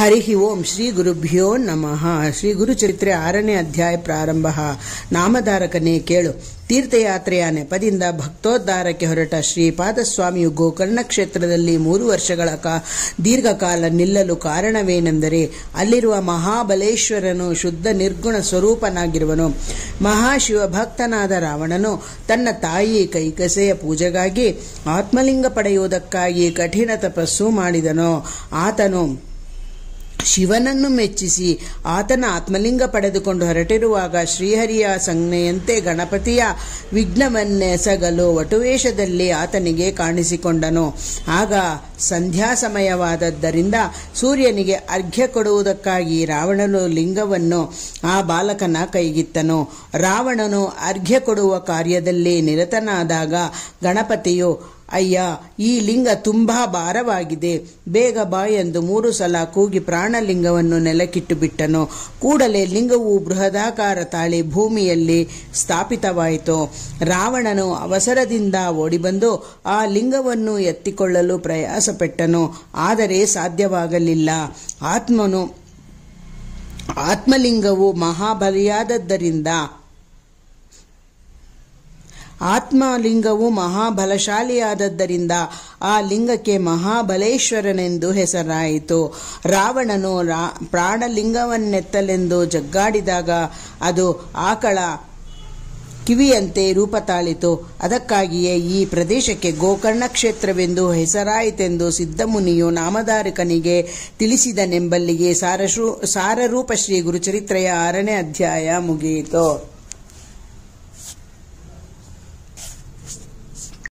ಹರಿ ಓಂ ಶ್ರೀ ಗುರುಭ್ಯೋ ನಮಃ ಶ್ರೀ ಗುರುಚರಿತ್ರೆ ಆರನೇ ಅಧ್ಯಾಯ ಪ್ರಾರಂಭ ನಾಮಧಾರಕನೇ ಕೇಳು ತೀರ್ಥಯಾತ್ರೆಯ ನೆಪದಿಂದ ಭಕ್ತೋದ್ಧಾರಕ್ಕೆ ಹೊರಟ ಶ್ರೀಪಾದಸ್ವಾಮಿಯು ಗೋಕರ್ಣ ಕ್ಷೇತ್ರದಲ್ಲಿ ಮೂರು ವರ್ಷಗಳ ಕಾ ದೀರ್ಘಕಾಲ ನಿಲ್ಲಲು ಕಾರಣವೇನೆಂದರೆ ಅಲ್ಲಿರುವ ಮಹಾಬಲೇಶ್ವರನು ಶುದ್ಧ ನಿರ್ಗುಣ ಸ್ವರೂಪನಾಗಿರುವನು ಮಹಾಶಿವ ಭಕ್ತನಾದ ರಾವಣನು ತನ್ನ ತಾಯಿ ಕೈಕಸೆಯ ಪೂಜೆಗಾಗಿ ಆತ್ಮಲಿಂಗ ಪಡೆಯುವುದಕ್ಕಾಗಿ ಕಠಿಣ ತಪಸ್ಸು ಮಾಡಿದನು ಆತನು ಶಿವನನ್ನು ಮೆಚ್ಚಿಸಿ ಆತನ ಆತ್ಮಲಿಂಗ ಪಡೆದುಕೊಂಡು ಹೊರಟಿರುವಾಗ ಶ್ರೀಹರಿಯ ಸಂಜ್ಞೆಯಂತೆ ಗಣಪತಿಯ ವಿಘ್ನವನ್ನೆಸಗಲು ವಟುವೇಷದಲ್ಲಿ ಆತನಿಗೆ ಕಾಣಿಸಿಕೊಂಡನು ಆಗ ಸಂಧ್ಯಾ ಸಮಯವಾದದ್ದರಿಂದ ಸೂರ್ಯನಿಗೆ ಅರ್ಘ್ಯ ಕೊಡುವುದಕ್ಕಾಗಿ ರಾವಣನು ಲಿಂಗವನ್ನು ಆ ಬಾಲಕನ ಕೈಗಿತ್ತನು ರಾವಣನು ಅರ್ಘ್ಯ ಕೊಡುವ ಕಾರ್ಯದಲ್ಲಿ ನಿರತನಾದಾಗ ಗಣಪತಿಯು ಅಯ್ಯ ಈ ಲಿಂಗ ತುಂಬಾ ಭಾರವಾಗಿದೆ ಬೇಗ ಬಾ ಎಂದು ಮೂರು ಸಲ ಕೂಗಿ ಪ್ರಾಣಲಿಂಗವನ್ನು ನೆಲಕ್ಕಿಟ್ಟು ಬಿಟ್ಟನು ಕೂಡಲೇ ಲಿಂಗವು ಬೃಹದಾಕಾರ ತಾಳಿ ಭೂಮಿಯಲ್ಲಿ ಸ್ಥಾಪಿತವಾಯಿತು ರಾವಣನು ಅವಸರದಿಂದ ಓಡಿಬಂದು ಆ ಲಿಂಗವನ್ನು ಎತ್ತಿಕೊಳ್ಳಲು ಪ್ರಯಾಸಪಟ್ಟನು ಆದರೆ ಸಾಧ್ಯವಾಗಲಿಲ್ಲ ಆತ್ಮನು ಆತ್ಮಲಿಂಗವು ಮಹಾಬಲಿಯಾದದ್ದರಿಂದ ಆತ್ಮಲಿಂಗವು ಮಹಾಬಲಶಾಲಿಯಾದದ್ದರಿಂದ ಆ ಲಿಂಗಕ್ಕೆ ಮಹಾಬಲೇಶ್ವರನೆಂದು ಹೆಸರಾಯಿತು ರಾವಣನು ರಾ ಪ್ರಾಣಲಿಂಗವನ್ನೆತ್ತಲೆಂದು ಜಗ್ಗಾಡಿದಾಗ ಅದು ಆಕಳ ಕಿವಿಯಂತೆ ರೂಪ ತಾಳಿತು ಅದಕ್ಕಾಗಿಯೇ ಈ ಪ್ರದೇಶಕ್ಕೆ ಗೋಕರ್ಣ ಕ್ಷೇತ್ರವೆಂದು ಹೆಸರಾಯಿತೆಂದು ಸಿದ್ಧಮುನಿಯು ನಾಮಧಾರಕನಿಗೆ ತಿಳಿಸಿದನೆಂಬಲ್ಲಿಗೆ ಸಾರಶೂ ಸಾರರೂಪ ಶ್ರೀ ಗುರುಚರಿತ್ರೆಯ ಆರನೇ ಅಧ್ಯಾಯ ಮುಗಿಯಿತು